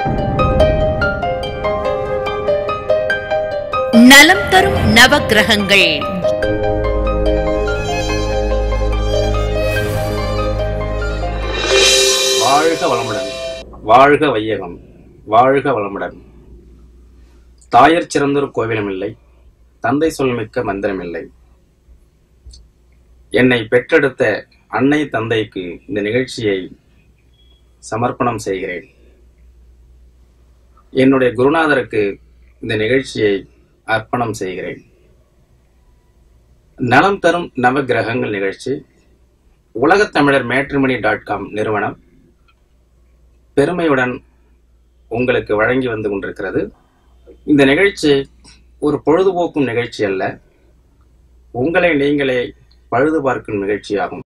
நலம் தரும் நவக்கிரகங்கள் வாழ்க வளமுடன் வாழ்க வையகம் வாழ்க வளமுடன் தாயர் சிறந்தொரு கோவிலமில்லை தந்தை சொல்மிக்க மந்திரமில்லை என்னை பெற்றெடுத்த அன்னை தந்தைக்கு இந்த நிகழ்ச்சியை சமர்ப்பணம் செய்கிறேன் என்னுடைய குருநாதருக்கு இந்த நிகழ்ச்சியை அர்ப்பணம் செய்கிறேன் நலம் தரும் நவகிரகங்கள் நிகழ்ச்சி உலகத் தமிழர் மேட்ரிமணி டாட் காம் நிறுவனம் பெருமையுடன் உங்களுக்கு வழங்கி வந்து கொண்டிருக்கிறது இந்த நிகழ்ச்சி ஒரு பொழுதுபோக்கும் நிகழ்ச்சி அல்ல உங்களை நீங்களே பழுது பார்க்கும் நிகழ்ச்சியாகும்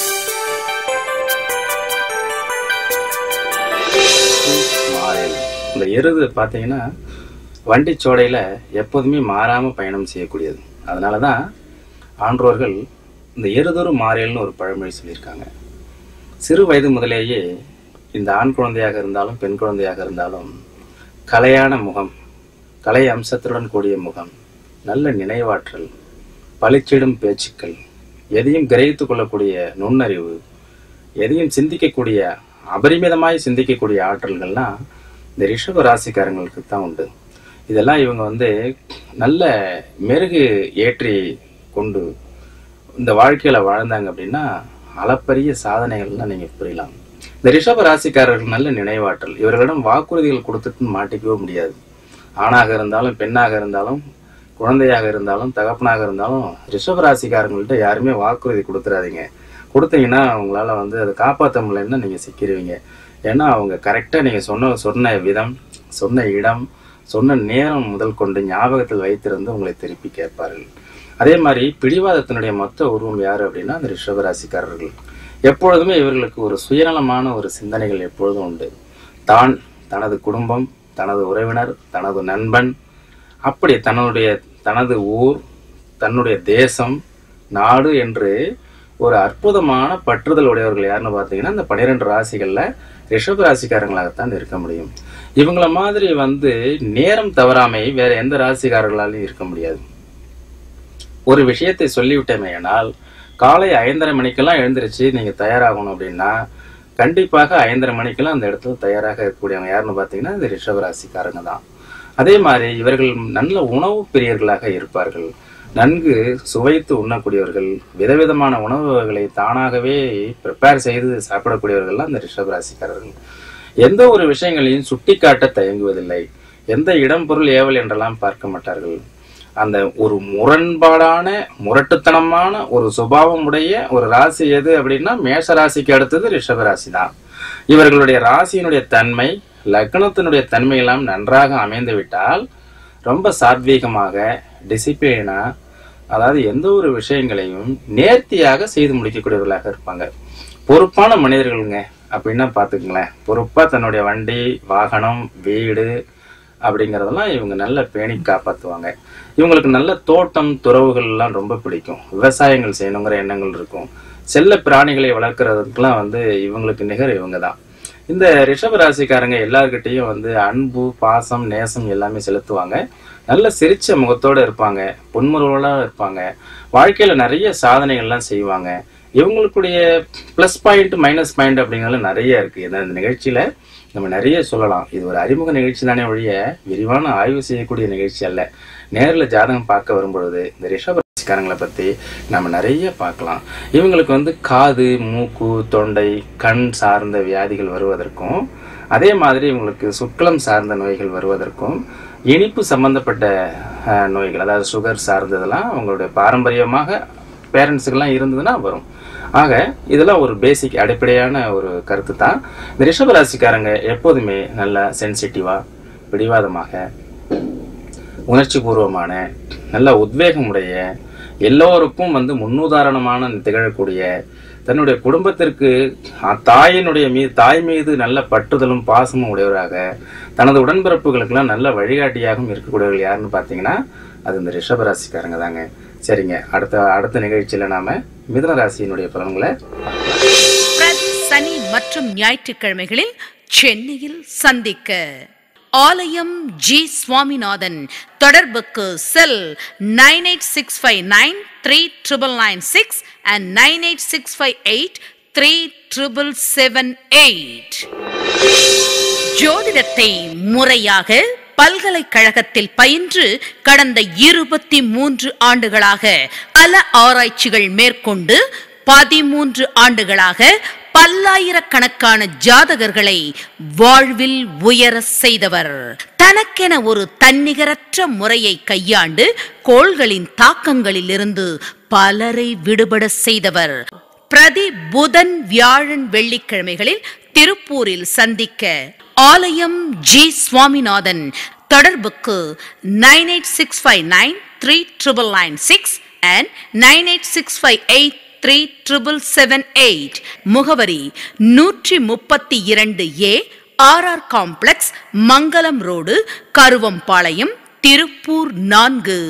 மாறேல். இந்த எருது பார்த்தீங்கன்னா வண்டிச்சோடையில எப்போதுமே மாறாம பயணம் செய்யக்கூடியது அதனால தான் ஆன்றோர்கள் இந்த எருதொரு மாறேல்னு ஒரு பழமொழி சொல்லியிருக்காங்க சிறு வயது முதலேயே இந்த ஆண் குழந்தையாக இருந்தாலும் பெண் குழந்தையாக இருந்தாலும் கலையான முகம் கலை அம்சத்துடன் கூடிய முகம் நல்ல நினைவாற்றல் பளிச்சிடும் பேச்சுக்கள் எதையும் கிரகித்துக் கொள்ளக்கூடிய நுண்ணறிவு எதையும் சிந்திக்கக்கூடிய அபரிமிதமாய் சிந்திக்கக்கூடிய ஆற்றல்கள்லாம் இந்த ரிஷப ராசிக்காரங்களுக்கு தான் உண்டு இதெல்லாம் இவங்க வந்து நல்ல மெருகு ஏற்றி கொண்டு இந்த வாழ்க்கையில வாழ்ந்தாங்க அப்படின்னா அளப்பரிய சாதனைகள்லாம் நீங்க புரியலாம் இந்த ரிஷப ராசிக்காரர்கள் நல்ல நினைவாற்றல் இவர்களிடம் வாக்குறுதிகள் கொடுத்துட்டு மாட்டிக்கவே முடியாது ஆணாக இருந்தாலும் பெண்ணாக இருந்தாலும் குழந்தையாக இருந்தாலும் தகப்பனாக இருந்தாலும் ரிஷப ராசிக்காரங்கள்ட்ட யாருமே வாக்குறுதி கொடுத்துறாதீங்க கொடுத்தீங்கன்னா அவங்களால வந்து அதை காப்பாற்ற முடியலன்னா நீங்க சிக்கிடுவீங்க ஏன்னா அவங்க கரெக்டா நீங்க சொன்ன சொன்ன விதம் சொன்ன இடம் சொன்ன நேரம் முதல் கொண்டு ஞாபகத்தில் வைத்திருந்து உங்களை திருப்பி கேட்பார்கள் அதே மாதிரி பிடிவாதத்தினுடைய மொத்த உருவம் யாரு அப்படின்னா அந்த ரிஷபராசிக்காரர்கள் எப்பொழுதுமே இவர்களுக்கு ஒரு சுயநலமான ஒரு சிந்தனைகள் எப்பொழுதும் உண்டு தான் தனது குடும்பம் தனது உறவினர் தனது நண்பன் அப்படி தன்னுடைய தனது ஊர் தன்னுடைய தேசம் நாடு என்று ஒரு அற்புதமான பற்றுதல் உடையவர்கள் யாருன்னு பார்த்தீங்கன்னா இந்த பன்னிரெண்டு ராசிகள்ல ரிஷப ராசிக்காரங்களாகத்தான் இருக்க முடியும் இவங்கள மாதிரி வந்து நேரம் தவறாமை வேற எந்த ராசிக்காரர்களாலையும் இருக்க முடியாது ஒரு விஷயத்தை சொல்லிவிட்டேமேயானால் காலை ஐந்தரை மணிக்கெல்லாம் எழுந்திருச்சு நீங்க தயாராகணும் அப்படின்னா கண்டிப்பாக ஐந்தரை மணிக்கெல்லாம் அந்த இடத்துல தயாராக இருக்கக்கூடியவங்க யாருன்னு பார்த்தீங்கன்னா இந்த ரிஷபராசிக்காரங்க தான் அதே மாதிரி இவர்கள் நல்ல உணவு பிரியர்களாக இருப்பார்கள் நன்கு சுவைத்து உண்ணக்கூடியவர்கள் விதவிதமான உணவு வகைகளை தானாகவே ப்ரிப்பேர் செய்து சாப்பிடக்கூடியவர்கள்லாம் இந்த ரிஷபராசிக்காரர்கள் எந்த ஒரு விஷயங்களையும் சுட்டிக்காட்ட தயங்குவதில்லை எந்த இடம் பொருள் ஏவல் என்றெல்லாம் பார்க்க மாட்டார்கள் அந்த ஒரு முரண்பாடான முரட்டுத்தனமான ஒரு சுபாவம் உடைய ஒரு ராசி எது அப்படின்னா மேஷ ராசிக்கு அடுத்தது ரிஷப ராசி தான் இவர்களுடைய ராசியினுடைய தன்மை லக்னத்தினுடைய தன்மை எல்லாம் நன்றாக அமைந்து விட்டால் ரொம்ப சாத்வீகமாக டிசிப்ளினா அதாவது எந்த ஒரு விஷயங்களையும் நேர்த்தியாக செய்து முடிக்கக்கூடியவர்களாக இருப்பாங்க பொறுப்பான மனிதர்களுங்க அப்படின்னா பார்த்துக்குங்களேன் பொறுப்பா தன்னுடைய வண்டி வாகனம் வீடு அப்படிங்கிறதெல்லாம் இவங்க நல்ல பேணி காப்பாற்றுவாங்க இவங்களுக்கு நல்ல தோட்டம் துறவுகள் எல்லாம் ரொம்ப பிடிக்கும் விவசாயங்கள் செய்யணுங்கிற எண்ணங்கள் இருக்கும் செல்ல பிராணிகளை வளர்க்கறதுக்கெல்லாம் வந்து இவங்களுக்கு நிகர் இவங்க தான் இந்த ரிஷப ராசிக்காரங்க எல்லார்கிட்டையும் வந்து அன்பு பாசம் நேசம் எல்லாமே செலுத்துவாங்க நல்ல சிரிச்ச முகத்தோட இருப்பாங்க புன்முறுவலா இருப்பாங்க வாழ்க்கையில நிறைய சாதனைகள்லாம் செய்வாங்க இவங்களுக்குடைய ப்ளஸ் பாயிண்ட் மைனஸ் பாயிண்ட் அப்படிங்கிறது நிறைய இருக்கு இந்த இந்த நிகழ்ச்சியில நம்ம நிறைய சொல்லலாம் இது ஒரு அறிமுக நிகழ்ச்சி தானே ஒழிய விரிவான ஆய்வு செய்யக்கூடிய நிகழ்ச்சி அல்ல நேர்ல ஜாதகம் பார்க்க வரும்பொழுது இந்த ரிஷப ராசிக்காரங்களை பத்தி நம்ம நிறைய பார்க்கலாம் இவங்களுக்கு வந்து காது மூக்கு தொண்டை கண் சார்ந்த வியாதிகள் வருவதற்கும் அதே மாதிரி இவங்களுக்கு சுக்லம் சார்ந்த நோய்கள் வருவதற்கும் இனிப்பு சம்பந்தப்பட்ட அஹ், நோய்கள் அதாவது சுகர் சார்ந்ததெல்லாம் அவங்களுடைய பாரம்பரியமாக பேரண்ட்ஸுக்கெல்லாம் இருந்ததுன்னா வரும் ஆக இதெல்லாம் ஒரு பேசிக் அடிப்படையான ஒரு கருத்து தான் இந்த ரிஷப ராசிக்காரங்க எப்போதுமே நல்லா சென்சிட்டிவா பிடிவாதமாக உணர்ச்சி பூர்வமான நல்ல உத்வேகமுடைய எல்லோருக்கும் வந்து முன்னுதாரணமான திகழக்கூடிய தன்னுடைய குடும்பத்திற்கு அ- தாயினுடைய மீது தாய் மீது நல்ல பற்றுதலும் பாசமும் உடையவராக தனது உடன்பிறப்புகளுக்கெல்லாம் நல்ல வழிகாட்டியாகவும் இருக்கக்கூடியவர்கள் யாருன்னு பார்த்தீங்கன்னா அது இந்த ரிஷப ராசிக்காரங்க தாங்க சரிங்க அடுத்த அடுத்த நிகழ்ச்சியில நாம மிதுன ராசியினுடைய பலன்களை பிரதி சனி மற்றும் ஞாயிற்றுக்கிழமைகளில் சென்னையில் சந்திக்க ஆலயம் ஜி சுவாமிநாதன் தொடர்புக்கு cell nine eight six five nine three triple nine six and nine eight six five eight three triple seven eight ஜோதிடத்தை முறையாக பல்கலைக்கழகத்தில் பயின்று கடந்த இருபத்தி மூன்று ஆண்டுகளாக பல ஆராய்ச்சிகள் மேற்கொண்டு பதிமூன்று ஆண்டுகளாக பல்லாயிரக்கணக்கான ஜாதகர்களை வாழ்வில் உயர செய்தவர் தனக்கென ஒரு தன்னிகரற்ற முறையை கையாண்டு கோள்களின் தாக்கங்களிலிருந்து பலரை விடுபட செய்தவர் பிரதி புதன் வியாழன் வெள்ளிக்கிழமைகளில் திருப்பூரில் சந்திக்க ஆலயம் ஜி சுவாமிநாதன் தொடர்புக்கு nine eight six five nine three triple nine six and nine eight six five eight three triple seven eight முகவரி நூற்றி முப்பத்தி இரண்டு A RR complex Mangalam road Karuvampalayam Tiruppur நான்கு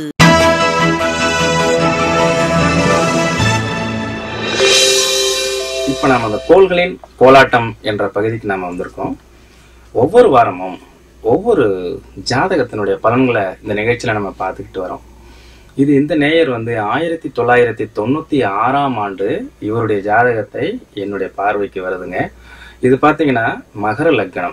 இப்போ நாம் அந்த கோள்களின் கோலாட்டம் என்ற பகுதிக்கு நாம் வந்திருக்கோம் ஒவ்வொரு வாரமும் ஒவ்வொரு ஜாதகத்தினுடைய பலன்களை இந்த நிகழ்ச்சியில் நம்ம பார்த்துக்கிட்டு வரோம் இது இந்த நேயர் வந்து ஆயிரத்தி தொள்ளாயிரத்தி தொண்ணூற்றி ஆறாம் ஆண்டு இவருடைய ஜாதகத்தை என்னுடைய பார்வைக்கு வருதுங்க இது பார்த்தீங்கன்னா மகர லக்னம்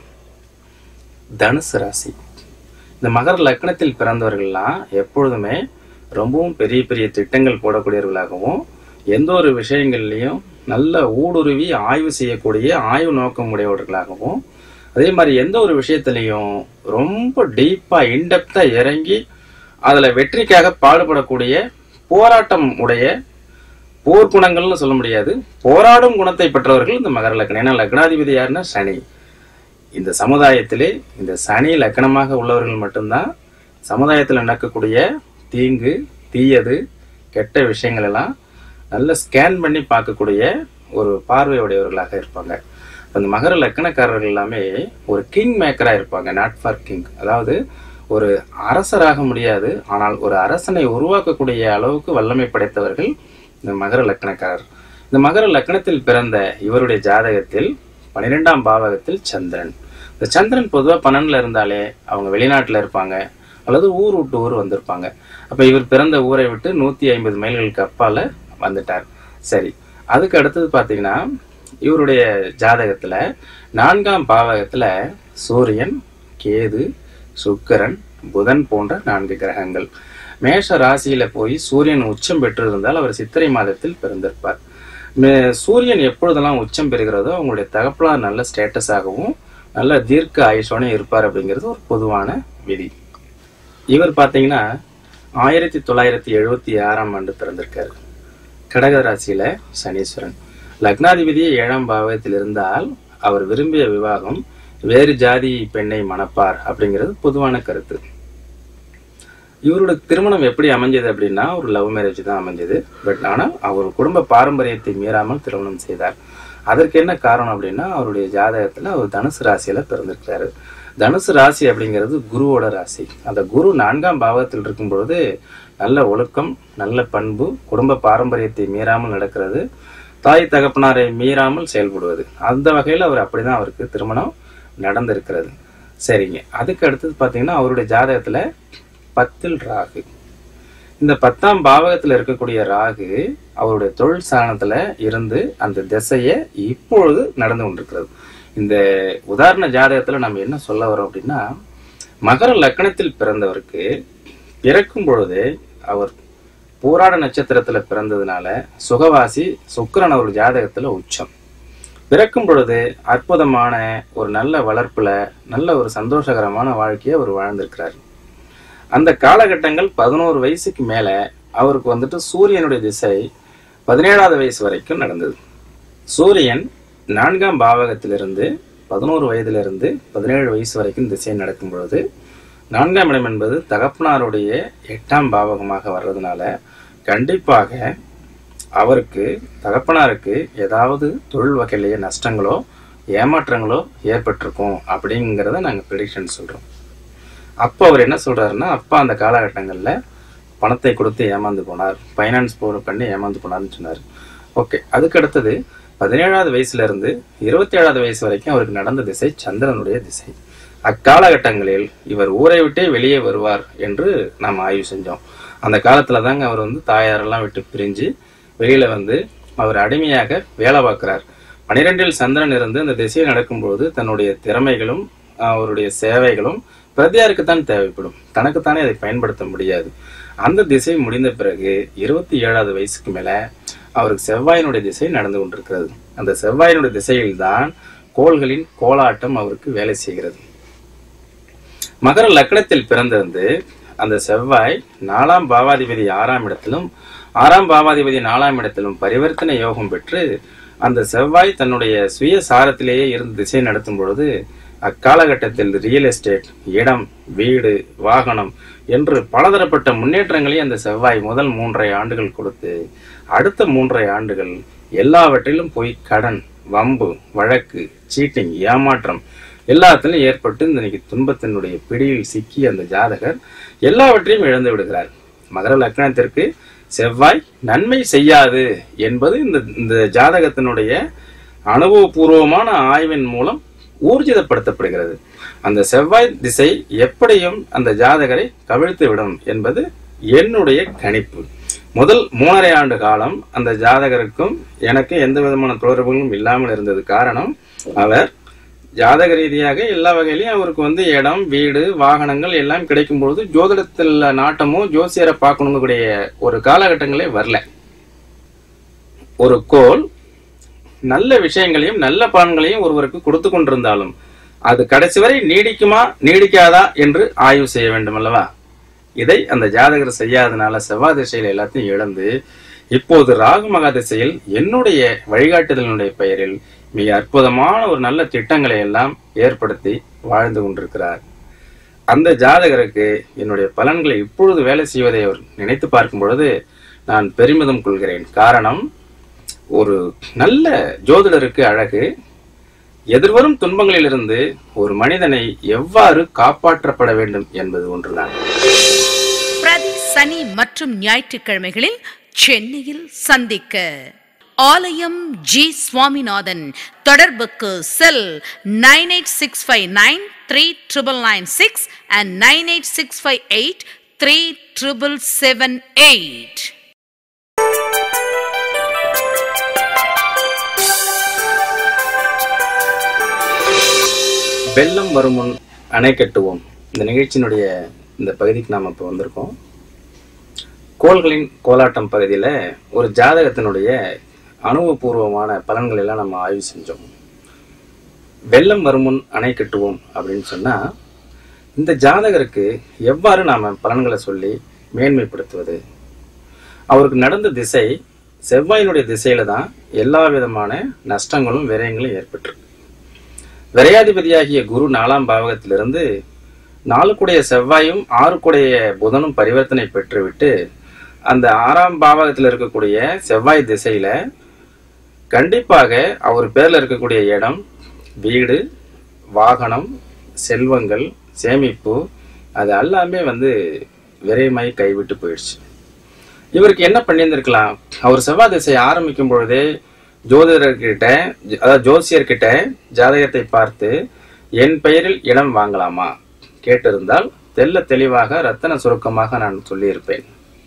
தனுசு ராசி இந்த மகர லக்னத்தில் பிறந்தவர்கள்லாம் எப்பொழுதுமே ரொம்பவும் பெரிய பெரிய திட்டங்கள் போடக்கூடியவர்களாகவும் எந்த ஒரு விஷயங்கள்லையும் நல்ல ஊடுருவி ஆய்வு செய்யக்கூடிய ஆய்வு நோக்கம் உடையவர்களாகவும் அதே மாதிரி எந்த ஒரு விஷயத்திலையும் ரொம்ப டீப்பா இன்டெப்தா இறங்கி அதுல வெற்றிக்காக பாடுபடக்கூடிய போராட்டம் உடைய போர் குணங்கள்னு சொல்ல முடியாது போராடும் குணத்தை பெற்றவர்கள் இந்த மகர லக்னம் ஏன்னா லக்னாதிபதி யாருன்னா சனி இந்த சமுதாயத்திலே இந்த சனி லக்கணமாக உள்ளவர்கள் மட்டும்தான் சமுதாயத்தில் நடக்கக்கூடிய தீங்கு தீயது கெட்ட விஷயங்கள் எல்லாம் நல்ல ஸ்கேன் பண்ணி பார்க்கக்கூடிய ஒரு பார்வையுடையவர்களாக இருப்பாங்க அந்த மகர லக்கணக்காரர்கள் எல்லாமே ஒரு கிங் மேக்கரா இருப்பாங்க நாட் ஃபார் கிங் அதாவது ஒரு அரசராக முடியாது ஆனால் ஒரு அரசனை உருவாக்கக்கூடிய அளவுக்கு வல்லமை படைத்தவர்கள் இந்த மகர லக்கணக்காரர் இந்த மகர லக்கணத்தில் பிறந்த இவருடைய ஜாதகத்தில் பன்னிரெண்டாம் பாவகத்தில் சந்திரன் இந்த சந்திரன் பொதுவாக பன்னெண்டுல இருந்தாலே அவங்க வெளிநாட்டில் இருப்பாங்க அல்லது ஊர் விட்டு ஊர் வந்திருப்பாங்க அப்போ இவர் பிறந்த ஊரை விட்டு நூற்றி ஐம்பது மைல்களுக்கு அப்பால வந்துட்டார் சரி அதுக்கு அடுத்தது பார்த்தீங்கன்னா இவருடைய ஜாதகத்துல நான்காம் பாவகத்துல சூரியன் கேது சுக்கிரன் புதன் போன்ற நான்கு கிரகங்கள் மேஷ ராசியில போய் சூரியன் உச்சம் பெற்றிருந்தால் அவர் சித்திரை மாதத்தில் பிறந்திருப்பார் மே- சூரியன் எப்பொழுதெல்லாம் உச்சம் பெறுகிறதோ அவங்களுடைய தகப்பலார் நல்ல ஸ்டேட்டஸாகவும் நல்ல தீர்க்க ஆயுஷோட இருப்பார் அப்படிங்கிறது ஒரு பொதுவான விதி இவர் பார்த்தீங்கன்னா ஆயிரத்தி தொள்ளாயிரத்தி எழுபத்தி ஆறாம் ஆண்டு பிறந்திருக்காரு கடக ராசியில சனீஸ்வரன் லக்னாதிபதியே ஏழாம் பாவகத்தில் இருந்தால் அவர் விரும்பிய விவாகம் வேறு ஜாதி பெண்ணை மணப்பார் அப்படிங்கிறது பொதுவான கருத்து இவரோட திருமணம் எப்படி அமைஞ்சது அப்படின்னா ஒரு லவ் மேரேஜ் தான் அமைஞ்சது பட் ஆனால் அவர் குடும்ப பாரம்பரியத்தை மீறாமல் திருமணம் செய்தார் அதற்கு என்ன காரணம் அப்படின்னா அவருடைய ஜாதகத்துல அவர் தனுசு ராசியில பிறந்திருக்கிறாரு தனுசு ராசி அப்படிங்கிறது குருவோட ராசி அந்த குரு நான்காம் பாவத்தில் இருக்கும் பொழுது நல்ல ஒழுக்கம் நல்ல பண்பு குடும்ப பாரம்பரியத்தை மீறாமல் நடக்கிறது தாய் தகப்பனாரை மீறாமல் செயல்படுவது அந்த வகையில் அவர் அப்படிதான் அவருக்கு திருமணம் நடந்திருக்கிறது சரிங்க அதுக்கு அடுத்தது பார்த்தீங்கன்னா அவருடைய ஜாதகத்துல பத்தில் ராகு இந்த பத்தாம் பாவகத்துல இருக்கக்கூடிய ராகு அவருடைய தொழில் ஸ்தானத்துல இருந்து அந்த திசையை இப்பொழுது நடந்து கொண்டிருக்கிறது இந்த உதாரண ஜாதகத்துல நம்ம என்ன சொல்ல வரோம் அப்படின்னா மகர லக்னத்தில் பிறந்தவருக்கு பிறக்கும் பொழுது அவர் பூராட நட்சத்திரத்துல பிறந்ததுனால சுகவாசி சுக்கிரன் அவர் ஜாதகத்துல உச்சம் பிறக்கும் பொழுது அற்புதமான ஒரு நல்ல வளர்ப்புல நல்ல ஒரு சந்தோஷகரமான வாழ்க்கையை அவர் வாழ்ந்திருக்கிறார் அந்த காலகட்டங்கள் பதினோரு வயசுக்கு மேல அவருக்கு வந்துட்டு சூரியனுடைய திசை பதினேழாவது வயசு வரைக்கும் நடந்தது சூரியன் நான்காம் பாவகத்திலிருந்து பதினோரு வயதிலிருந்து பதினேழு வயசு வரைக்கும் திசை நடக்கும் பொழுது நான்காம் இடம் என்பது தகப்பனாருடைய எட்டாம் பாவகமாக வர்றதுனால கண்டிப்பாக அவருக்கு தகப்பனாருக்கு ஏதாவது தொழில் வகையிலேயே நஷ்டங்களோ ஏமாற்றங்களோ ஏற்பட்டிருக்கும் அப்படிங்கிறத நாங்கள் ப்ரிடிக்ஷன் சொல்கிறோம் அப்போ அவர் என்ன சொல்றாருன்னா அப்பா அந்த காலகட்டங்களில் பணத்தை கொடுத்து ஏமாந்து போனார் ஃபைனான்ஸ் போர் பண்ணி ஏமாந்து போனார்னு சொன்னார் ஓகே அதுக்கு அடுத்தது பதினேழாவது வயசுல இருந்து இருபத்தி ஏழாவது வயசு வரைக்கும் அவருக்கு நடந்த திசை சந்திரனுடைய திசை அக்காலகட்டங்களில் இவர் ஊரை விட்டே வெளியே வருவார் என்று நாம் ஆய்வு செஞ்சோம் அந்த காலத்துல தாங்க அவர் வந்து தாயாரெல்லாம் விட்டு பிரிஞ்சு வெளியில வந்து அவர் அடிமையாக வேலை பார்க்கிறார் பனிரெண்டில் சந்திரன் இருந்து அந்த திசையில் நடக்கும்போது தன்னுடைய திறமைகளும் அவருடைய சேவைகளும் பிரதியாருக்குத்தான் தேவைப்படும் தனக்குத்தானே அதை பயன்படுத்த முடியாது அந்த திசை முடிந்த பிறகு இருபத்தி ஏழாவது வயசுக்கு மேல அவருக்கு செவ்வாயினுடைய திசை நடந்து கொண்டிருக்கிறது அந்த செவ்வாயினுடைய திசையில்தான் கோள்களின் கோலாட்டம் அவருக்கு வேலை செய்கிறது மகர லக்னத்தில் பிறந்திருந்து அந்த செவ்வாய் நாலாம் பாவாதிபதி ஆறாம் இடத்திலும் ஆறாம் பாவாதிபதி நாலாம் இடத்திலும் பரிவர்த்தனை யோகம் பெற்று அந்த செவ்வாய் தன்னுடைய சுய சாரத்திலேயே இருந்து திசை நடத்தும் பொழுது அக்காலகட்டத்தில் ரியல் எஸ்டேட் இடம் வீடு வாகனம் என்று பலதரப்பட்ட முன்னேற்றங்களை அந்த செவ்வாய் முதல் மூன்றரை ஆண்டுகள் கொடுத்து அடுத்த மூன்றரை ஆண்டுகள் எல்லாவற்றிலும் போய் கடன் வம்பு வழக்கு சீட்டிங் ஏமாற்றம் எல்லாத்திலும் ஏற்பட்டு இந்த இன்னைக்கு துன்பத்தினுடைய பிடியில் சிக்கி அந்த ஜாதகர் எல்லாவற்றையும் இழந்து விடுகிறார் மகர லக்னத்திற்கு செவ்வாய் நன்மை செய்யாது என்பது இந்த இந்த ஜாதகத்தினுடைய அனுபவபூர்வமான ஆய்வின் மூலம் ஊர்ஜிதப்படுத்தப்படுகிறது அந்த செவ்வாய் திசை எப்படியும் அந்த ஜாதகரை கவிழ்த்து விடும் என்பது என்னுடைய கணிப்பு முதல் மூணரை ஆண்டு காலம் அந்த ஜாதகருக்கும் எனக்கு எந்த விதமான தொடர்புகளும் இல்லாமல் இருந்தது காரணம் அவர் ஜாதக ரீதியாக எல்லா வகையிலையும் அவருக்கு வந்து இடம் வீடு வாகனங்கள் எல்லாம் கிடைக்கும் பொழுது ஜோதிடத்தில் நாட்டமோ ஜோசியரை பார்க்கணுங்கக்கூடிய ஒரு காலகட்டங்களே வரல ஒரு கோல் நல்ல விஷயங்களையும் நல்ல பலன்களையும் ஒருவருக்கு கொடுத்து கொண்டிருந்தாலும் அது கடைசி வரை நீடிக்குமா நீடிக்காதா என்று ஆய்வு செய்ய வேண்டும் அல்லவா இதை அந்த ஜாதகர் செய்யாதனால செவ்வாய் திசையில் எல்லாத்தையும் இழந்து இப்போது ராகு மகா திசையில் என்னுடைய வழிகாட்டுதலினுடைய பெயரில் மிக அற்புதமான ஒரு நல்ல திட்டங்களை எல்லாம் ஏற்படுத்தி வாழ்ந்து கொண்டிருக்கிறார் அந்த ஜாதகருக்கு என்னுடைய பலன்களை இப்பொழுது வேலை செய்வதை அவர் நினைத்து பார்க்கும் பொழுது நான் பெருமிதம் கொள்கிறேன் காரணம் ஒரு நல்ல ஜோதிடருக்கு அழகு எதிர்வரும் துன்பங்களிலிருந்து ஒரு மனிதனை எவ்வாறு காப்பாற்றப்பட வேண்டும் என்பது ஒன்றுதான் பிரதி சனி மற்றும் ஞாயிற்றுக்கிழமைகளில் சென்னையில் சந்திக்க ஆலயம் ஜி சுவாமிநாதன் தொடர்புக்கு cell nine eight six five nine three triple nine six and nine eight six five eight three triple seven eight வெள்ளம் வரும் முன் அணை கட்டுவோம் இந்த நிகழ்ச்சியினுடைய இந்த பகுதிக்கு நாம் இப்போ வந்திருக்கோம் கோள்களின் கோலாட்டம் பகுதியில் ஒரு ஜாதகத்தினுடைய அனுபவபூர்வமான பலன்கள் எல்லாம் நம்ம ஆய்வு செஞ்சோம் வெள்ளம் வரும் முன் அணை கட்டுவோம் அப்படின்னு சொன்னா இந்த ஜாதகருக்கு எவ்வாறு நாம பலன்களை சொல்லி மேன்மைப்படுத்துவது அவருக்கு நடந்த திசை செவ்வாயினுடைய திசையில தான் எல்லா விதமான நஷ்டங்களும் விரயங்களும் ஏற்பட்டிருக்கு விரையாதிபதியாகிய குரு நாலாம் பாவகத்திலிருந்து நாலுக்குடைய செவ்வாயும் ஆறுக்குடைய புதனும் பரிவர்த்தனை பெற்றுவிட்டு அந்த ஆறாம் பாவகத்தில் இருக்கக்கூடிய செவ்வாய் திசையில கண்டிப்பாக அவர் பேர்ல இருக்கக்கூடிய இடம் வீடு வாகனம் செல்வங்கள் சேமிப்பு அது எல்லாமே வந்து விரைமாய் கைவிட்டு போயிடுச்சு இவருக்கு என்ன பண்ணியிருந்திருக்கலாம் அவர் செவ்வாய் திசையை ஆரம்பிக்கும் பொழுதே ஜோதிடர்கிட்ட ஜ- அதாவது ஜோசியர்கிட்ட ஜாதகத்தை பார்த்து என் பெயரில் இடம் வாங்கலாமா கேட்டிருந்தால் தெல்ல தெளிவாக ரத்தன சுருக்கமாக நான் சொல்லியிருப்பேன்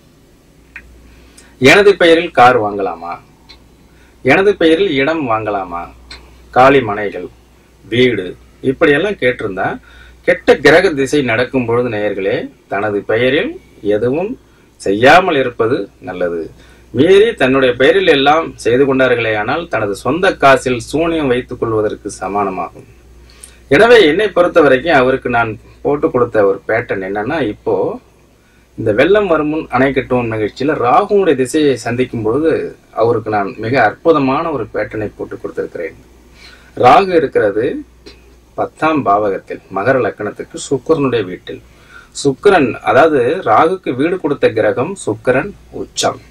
எனது பெயரில் கார் வாங்கலாமா எனது பெயரில் இடம் வாங்கலாமா காலி மனைகள் வீடு இப்படியெல்லாம் கேட்டிருந்தா கெட்ட கிரக திசை நடக்கும் பொழுது நேயர்களே தனது பெயரில் எதுவும் செய்யாமல் இருப்பது நல்லது மீறி தன்னுடைய பெயரில் எல்லாம் செய்து கொண்டார்களே ஆனால் தனது சொந்த காசில் சூனியம் வைத்துக் கொள்வதற்கு சமானமாகும் எனவே என்னை பொறுத்த வரைக்கும் அவருக்கு நான் போட்டு கொடுத்த ஒரு பேட்டர்ன் என்னன்னா இப்போ இந்த வெள்ளம் வரும் முன் அணை கட்டுவோம் நிகழ்ச்சியில ராகுனுடைய திசையை சந்திக்கும் பொழுது அவருக்கு நான் மிக அற்புதமான ஒரு பேட்டர்னை போட்டு கொடுத்திருக்கிறேன் ராகு இருக்கிறது பத்தாம் பாவகத்தில் மகர லக்கணத்துக்கு சுக்கிரனுடைய வீட்டில் சுக்கிரன் அதாவது ராகுக்கு வீடு கொடுத்த கிரகம் சுக்கிரன் உச்சம்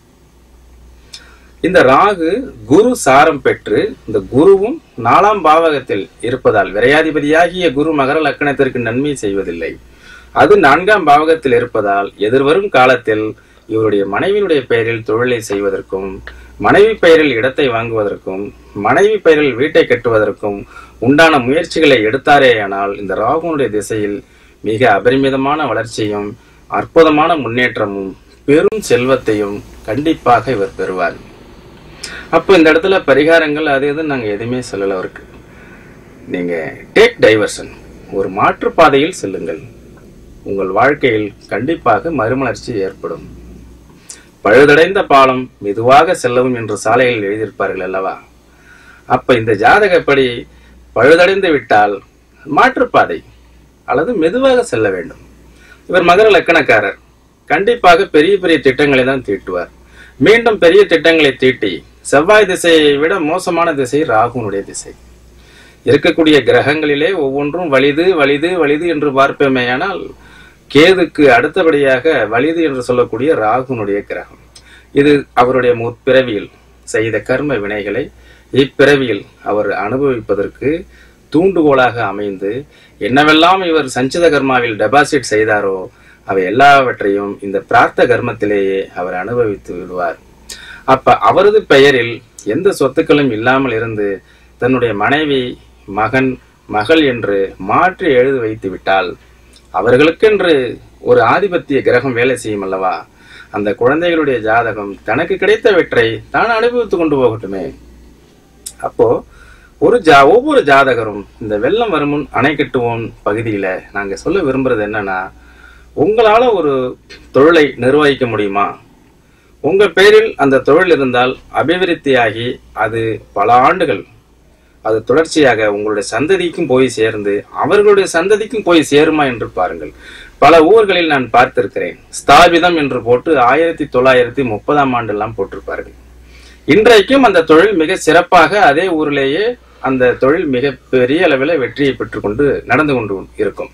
இந்த ராகு குரு சாரம் பெற்று இந்த குருவும் நாலாம் பாவகத்தில் இருப்பதால் விரையாதிபதியாகிய குரு மகர லக்கணத்திற்கு நன்மை செய்வதில்லை அது நான்காம் பாவகத்தில் இருப்பதால் எதிர்வரும் காலத்தில் இவருடைய மனைவியினுடைய பெயரில் தொழிலை செய்வதற்கும் மனைவி பெயரில் இடத்தை வாங்குவதற்கும் மனைவி பெயரில் வீட்டை கட்டுவதற்கும் உண்டான முயற்சிகளை எடுத்தாரேயானால் இந்த ராகுனுடைய திசையில் மிக அபரிமிதமான வளர்ச்சியும் அற்புதமான முன்னேற்றமும் பெரும் செல்வத்தையும் கண்டிப்பாக இவர் பெறுவார் அப்போ இந்த இடத்துல பரிகாரங்கள் அது எதுவும் நாங்கள் எதுவுமே சொல்லல அவருக்கு நீங்க டேக் டைவர்ஷன் ஒரு மாற்றுப்பாதையில் செல்லுங்கள் உங்கள் வாழ்க்கையில் கண்டிப்பாக மறுமலர்ச்சி ஏற்படும் பழுதடைந்த பாலம் மெதுவாக செல்லவும் என்று சாலைகளில் எழுதியிருப்பார்கள் அல்லவா அப்ப இந்த ஜாதகப்படி பழுதடைந்து விட்டால் மாற்றுப்பாதை அல்லது மெதுவாக செல்ல வேண்டும் இவர் மகர லக்கணக்காரர் கண்டிப்பாக பெரிய பெரிய திட்டங்களை தான் தீட்டுவார் மீண்டும் பெரிய திட்டங்களை தீட்டி செவ்வாய் திசையை விட மோசமான திசை ராகுனுடைய திசை இருக்கக்கூடிய கிரகங்களிலே ஒவ்வொன்றும் வலிது வலிது வலிது என்று பார்ப்போமேயானால் கேதுக்கு அடுத்தபடியாக வலிது என்று சொல்லக்கூடிய ராகுனுடைய கிரகம் இது அவருடைய முற்பிறவியில் செய்த கர்ம வினைகளை இப்பிறவியில் அவர் அனுபவிப்பதற்கு தூண்டுகோலாக அமைந்து என்னவெல்லாம் இவர் சஞ்சித கர்மாவில் டெபாசிட் செய்தாரோ அவை எல்லாவற்றையும் இந்த பிரார்த்த கர்மத்திலேயே அவர் அனுபவித்து விடுவார் அப்ப அவரது பெயரில் எந்த சொத்துக்களும் இல்லாமல் இருந்து தன்னுடைய மனைவி மகன் மகள் என்று மாற்றி எழுதி வைத்து விட்டால் அவர்களுக்கென்று ஒரு ஆதிபத்திய கிரகம் வேலை செய்யும் அல்லவா அந்த குழந்தைகளுடைய ஜாதகம் தனக்கு கிடைத்தவற்றை தான் அனுபவித்து கொண்டு போகட்டுமே அப்போ ஒரு ஜா ஒவ்வொரு ஜாதகரும் இந்த வெள்ளம் வருமுன் அணை கட்டுவோம் பகுதியில நாங்க சொல்ல விரும்புறது என்னன்னா உங்களால ஒரு தொழிலை நிர்வகிக்க முடியுமா உங்க பேரில் அந்த தொழில் இருந்தால் அபிவிருத்தியாகி அது பல ஆண்டுகள் அது தொடர்ச்சியாக உங்களுடைய சந்ததிக்கும் போய் சேர்ந்து அவர்களுடைய சந்ததிக்கும் போய் சேருமா என்று பாருங்கள் பல ஊர்களில் நான் பார்த்திருக்கிறேன் ஸ்தாபிதம் என்று போட்டு ஆயிரத்தி தொள்ளாயிரத்தி முப்பதாம் ஆண்டு எல்லாம் போட்டிருப்பார்கள் இன்றைக்கும் அந்த தொழில் மிக சிறப்பாக அதே ஊரிலேயே அந்த தொழில் மிக பெரிய அளவில் வெற்றியை பெற்றுக்கொண்டு நடந்து கொண்டு இருக்கும்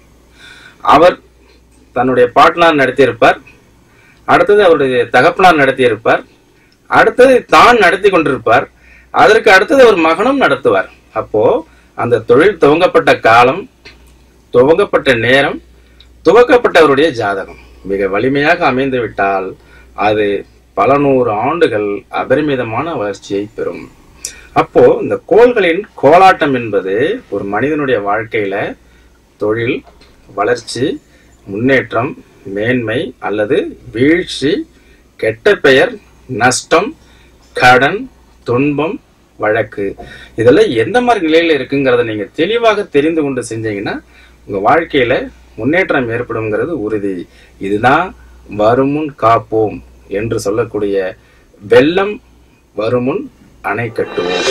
அவர் தன்னுடைய பாட்னார் நடத்தியிருப்பார் அடுத்தது அவருடைய தகப்பனார் நடத்தியிருப்பார் அடுத்தது தான் நடத்தி கொண்டிருப்பார் அதற்கு அடுத்தது அவர் மகனும் நடத்துவார் அப்போ அந்த தொழில் துவங்கப்பட்ட காலம் துவங்கப்பட்ட நேரம் துவக்கப்பட்டவருடைய ஜாதகம் மிக வலிமையாக அமைந்து விட்டால் அது பல நூறு ஆண்டுகள் அபரிமிதமான வளர்ச்சியை பெறும் அப்போ இந்த கோள்களின் கோலாட்டம் என்பது ஒரு மனிதனுடைய வாழ்க்கையில தொழில் வளர்ச்சி முன்னேற்றம் மேன்மை அல்லது வீழ்ச்சி கெட்ட பெயர் நஷ்டம் கடன் துன்பம் வழக்கு இதெல்லாம் எந்த மாதிரி நிலையில இருக்குங்கிறத நீங்க தெளிவாக தெரிந்து கொண்டு செஞ்சீங்கன்னா உங்க வாழ்க்கையில முன்னேற்றம் ஏற்படும்ங்கிறது உறுதி இதுதான் வருமுன் காப்போம் என்று சொல்லக்கூடிய வெள்ளம் வருமுன் அணை கட்டுவோம்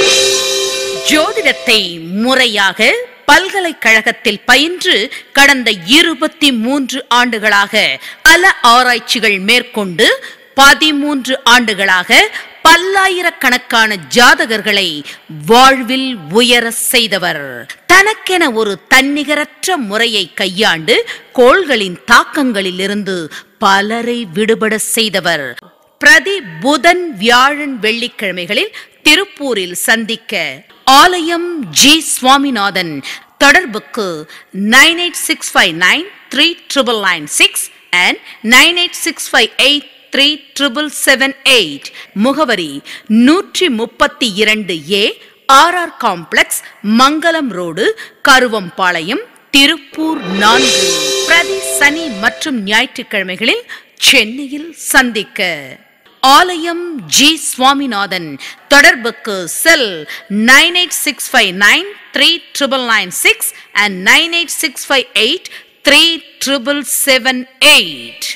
ஜோதிடத்தை முறையாக பல்கலைக்கழகத்தில் பயின்று கடந்த இருபத்தி மூன்று ஆண்டுகளாக பல ஆராய்ச்சிகள் மேற்கொண்டு பதிமூன்று ஆண்டுகளாக பல்லாயிரக்கணக்கான ஜாதகர்களை வாழ்வில் உயர செய்தவர் தனக்கென ஒரு தன்னிகரற்ற முறையை கையாண்டு கோள்களின் தாக்கங்களிலிருந்து பலரை விடுபட செய்தவர் பிரதி புதன் வியாழன் வெள்ளிக்கிழமைகளில் திருப்பூரில் சந்திக்க ஆலயம் ஜி சுவாமிநாதன் தொடர்புக்கு nine eight six five nine three triple nine six and nine eight six five eight three triple seven eight முகவரி நூற்றி முப்பத்தி இரண்டு A RR complex Mangalam road Karuvampalayam Tiruppur நான்கு பிரதி சனி மற்றும் ஞாயிற்றுக்கிழமைகளில் சென்னையில் சந்திக்க ஆலயம் ஜி சுவாமிநாதன் தொடர்புக்கு cell nine eight six five nine three triple nine six and nine eight six five eight three triple seven eight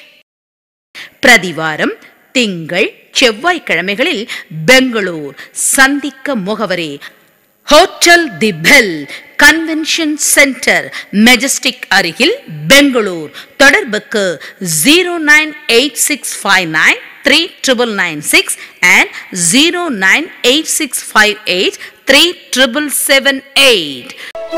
பிரதிவாரம் திங்கள் செவ்வாய்க்கிழமைகளில் பெங்களூர் சந்திக்க முகவரி hotel the bell convention centre Majestic அருகில் பெங்களூர் தொடர்புக்கு zero nine eight six five nine three triple nine six and zero nine eight six five eight three triple seven eight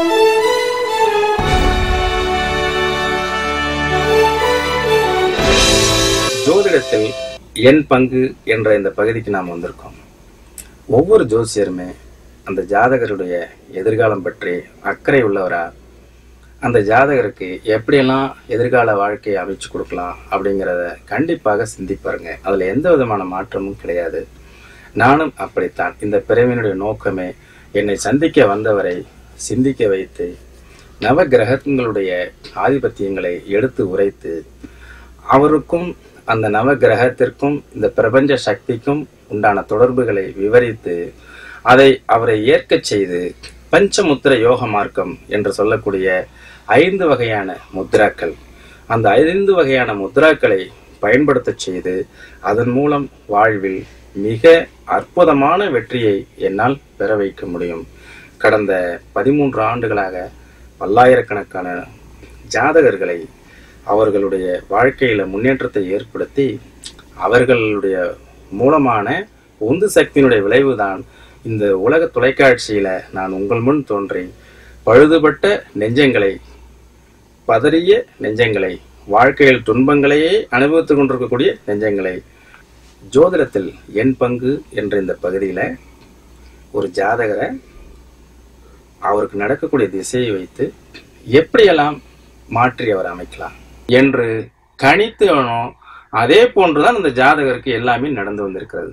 ஜோதிடத்தில் என் பங்கு என்ற இந்த பகுதிக்கு நாம் வந்திருக்கோம் ஒவ்வொரு ஜோசியருமே அந்த ஜாதகருடைய எதிர்காலம் பற்றி அக்கறை உள்ளவரா அந்த ஜாதகருக்கு எப்படியெல்லாம் எதிர்கால வாழ்க்கையை அமைச்சு கொடுக்கலாம் அப்படிங்கிறத கண்டிப்பாக சிந்திப்பாருங்க அதில் எந்த விதமான மாற்றமும் கிடையாது நானும் அப்படித்தான் இந்த பிறவியினுடைய நோக்கமே என்னை சந்திக்க வந்தவரை சிந்திக்க வைத்து நவ கிரகங்களுடைய ஆதிபத்தியங்களை எடுத்து உரைத்து அவருக்கும் அந்த நவ கிரகத்திற்கும் இந்த பிரபஞ்ச சக்திக்கும் உண்டான தொடர்புகளை விவரித்து அதை அவரை ஏற்கச் செய்து பஞ்சமுத்திர யோக மார்க்கம் என்று சொல்லக்கூடிய ஐந்து வகையான முத்ராக்கள் அந்த ஐந்து வகையான முத்ராக்களை பயன்படுத்தச் செய்து அதன் மூலம் வாழ்வில் மிக அற்புதமான வெற்றியை என்னால் பெற வைக்க முடியும் கடந்த பதிமூன்று ஆண்டுகளாக பல்லாயிரக்கணக்கான ஜாதகர்களை அவர்களுடைய வாழ்க்கையில முன்னேற்றத்தை ஏற்படுத்தி அவர்களுடைய மூலமான உந்து சக்தியினுடைய விளைவுதான் இந்த உலக தொலைக்காட்சியில நான் உங்கள் முன் தோன்றி பழுதுபட்ட நெஞ்சங்களை பதறிய நெஞ்சங்களை வாழ்க்கையில் துன்பங்களையே அனுபவித்துக் கொண்டிருக்கக்கூடிய நெஞ்சங்களை ஜோதிடத்தில் என் பங்கு என்ற இந்த பகுதியில ஒரு ஜாதகரை அவருக்கு நடக்கக்கூடிய திசையை வைத்து எப்படியெல்லாம் மாற்றி அவர் அமைக்கலாம் என்று கணித்தவனோ அதே போன்றுதான் அந்த ஜாதகருக்கு எல்லாமே நடந்து வந்திருக்கிறது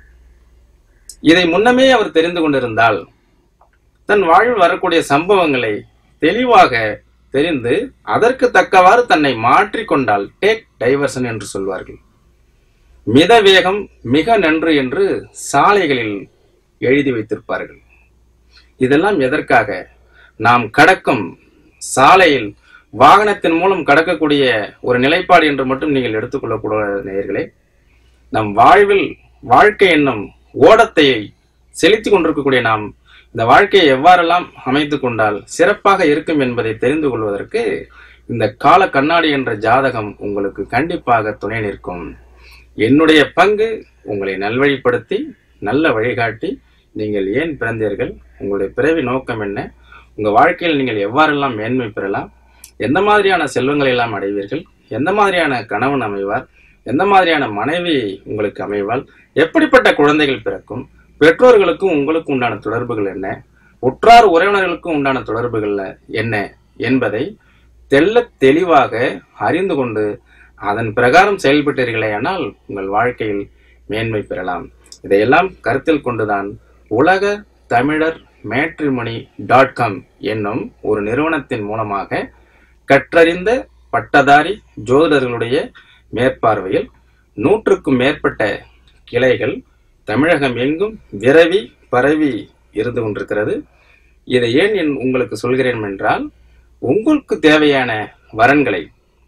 இதை முன்னமே அவர் தெரிந்து கொண்டிருந்தால் தன் வாழ்வில் வரக்கூடிய சம்பவங்களை தெளிவாக தெரிந்து அதற்கு தக்கவாறு தன்னை மாற்றிக்கொண்டால் டேக் டைவர்சன் என்று சொல்வார்கள் மித வேகம் மிக நன்று என்று சாலைகளில் எழுதி வைத்திருப்பார்கள் இதெல்லாம் எதற்காக நாம் கடக்கும் சாலையில் வாகனத்தின் மூலம் கடக்கக்கூடிய ஒரு நிலைப்பாடு என்று மட்டும் நீங்கள் எடுத்துக்கொள்ளக்கூடாத நேயர்களே நம் வாழ்வில் வாழ்க்கை என்னும் ஓடத்தை செலுத்திக் கொண்டிருக்கக்கூடிய நாம் இந்த வாழ்க்கையை எவ்வாறெல்லாம் அமைத்துக் கொண்டால் சிறப்பாக இருக்கும் என்பதை தெரிந்து கொள்வதற்கு இந்த கால கண்ணாடி என்ற ஜாதகம் உங்களுக்கு கண்டிப்பாக துணை நிற்கும் என்னுடைய பங்கு உங்களை நல்வழிப்படுத்தி நல்ல வழிகாட்டி நீங்கள் ஏன் பிறந்தீர்கள் உங்களுடைய பிறவி நோக்கம் என்ன உங்க வாழ்க்கையில் நீங்கள் எவ்வாறெல்லாம் மேன்மை பெறலாம் எந்த மாதிரியான செல்வங்களை எல்லாம் அடைவீர்கள் எந்த மாதிரியான கணவன் அமைவார் எந்த மாதிரியான மனைவி உங்களுக்கு அமைவாள் எப்படிப்பட்ட குழந்தைகள் பிறக்கும் பெற்றோர்களுக்கும் உங்களுக்கும் உண்டான தொடர்புகள் என்ன உற்றார் உறவினர்களுக்கும் உண்டான தொடர்புகள் என்ன என்பதை தெல்ல தெளிவாக அறிந்து கொண்டு அதன் பிரகாரம் செயல்பட்டீர்களேயானால் உங்கள் வாழ்க்கையில் மேன்மை பெறலாம் இதையெல்லாம் கருத்தில் கொண்டுதான் உலக தமிழர் மேட்ரிமணி டாட் காம் என்னும் ஒரு நிறுவனத்தின் மூலமாக கற்றறிந்த பட்டதாரி ஜோதிடர்களுடைய மேற்பார்வையில் நூற்றுக்கும் மேற்பட்ட கிளைகள் தமிழகம் எங்கும் விரவி பரவி இருந்து கொண்டிருக்கிறது இதை ஏன் என் உங்களுக்கு சொல்கிறேன் என்றால் உங்களுக்கு தேவையான வரன்களை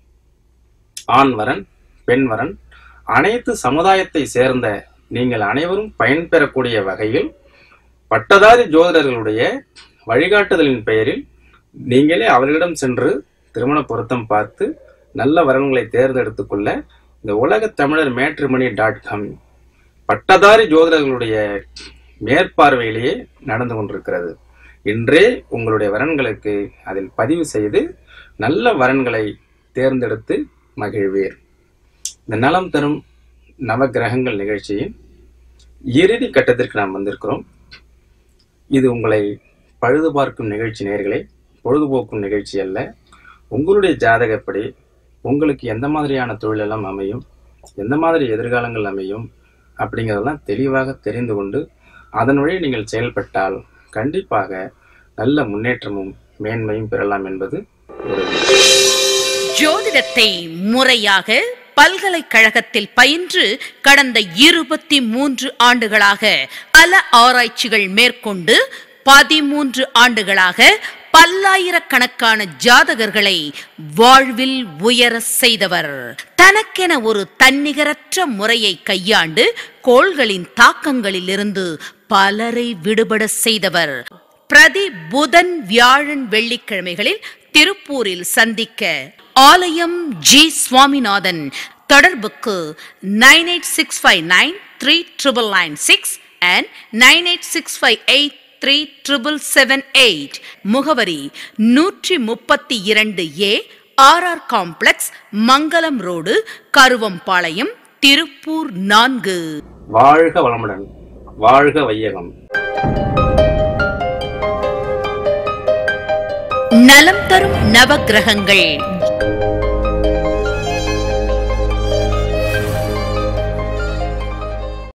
ஆண் வரன் பெண் வரன் அனைத்து சமுதாயத்தை சேர்ந்த நீங்கள் அனைவரும் பயன்பெறக்கூடிய வகையில் பட்டதாரி ஜோதிடர்களுடைய வழிகாட்டுதலின் பெயரில் நீங்களே அவர்களிடம் சென்று திருமண பொருத்தம் பார்த்து நல்ல வரன்களை தேர்ந்தெடுத்துக் கொள்ள இந்த உலக தமிழர் மேட்ரிமணி டாட் காம் பட்டதாரி ஜோதிடர்களுடைய மேற்பார்வையிலேயே நடந்து கொண்டிருக்கிறது இன்றே உங்களுடைய வரன்களுக்கு அதில் பதிவு செய்து நல்ல வரன்களை தேர்ந்தெடுத்து மகிழ்வீர் இந்த நலம் தரும் நவகிரகங்கள் நிகழ்ச்சியின் இறுதி கட்டத்திற்கு நாம் வந்திருக்கிறோம் இது உங்களை பழுது பார்க்கும் நிகழ்ச்சி நேர்களை பொழுதுபோக்கும் நிகழ்ச்சி அல்ல உங்களுடைய ஜாதகப்படி உங்களுக்கு எந்த மாதிரியான தொழில் எல்லாம் அமையும் எந்த மாதிரி எதிர்காலங்கள் அமையும் அப்படிங்கிறதெல்லாம் தெளிவாக தெரிந்து கொண்டு அதன் வழி நீங்கள் செயல்பட்டால் கண்டிப்பாக நல்ல முன்னேற்றமும் மேன்மையும் பெறலாம் என்பது ஒரு ஜோதிடத்தை முறையாக பல்கலைக்கழகத்தில் பயின்று கடந்த இருபத்தி மூன்று ஆண்டுகளாக பல ஆராய்ச்சிகள் மேற்கொண்டு பதிமூன்று ஆண்டுகளாக பல்லாயிரக்கணக்கான ஜாதகர்களை வாழ்வில் உயர செய்தவர் தனக்கென ஒரு தன்னிகரற்ற முறையை கையாண்டு கோள்களின் தாக்கங்களிலிருந்து பலரை விடுபட செய்தவர் பிரதி புதன் வியாழன் வெள்ளிக்கிழமைகளில் திருப்பூரில் சந்திக்க ஆலயம் ஜி சுவாமிநாதன் தொடர்புக்கு nine eight six five nine three triple nine six and nine eight six five eight three triple seven eight முகவரி நூற்றி முப்பத்தி இரண்டு A RR complex Mangalam road Karuvampalayam Tiruppur நான்கு வாழ்க வளமுடன் வாழ்க வையகம் நலம் தரும் நவக்கிரகங்கள்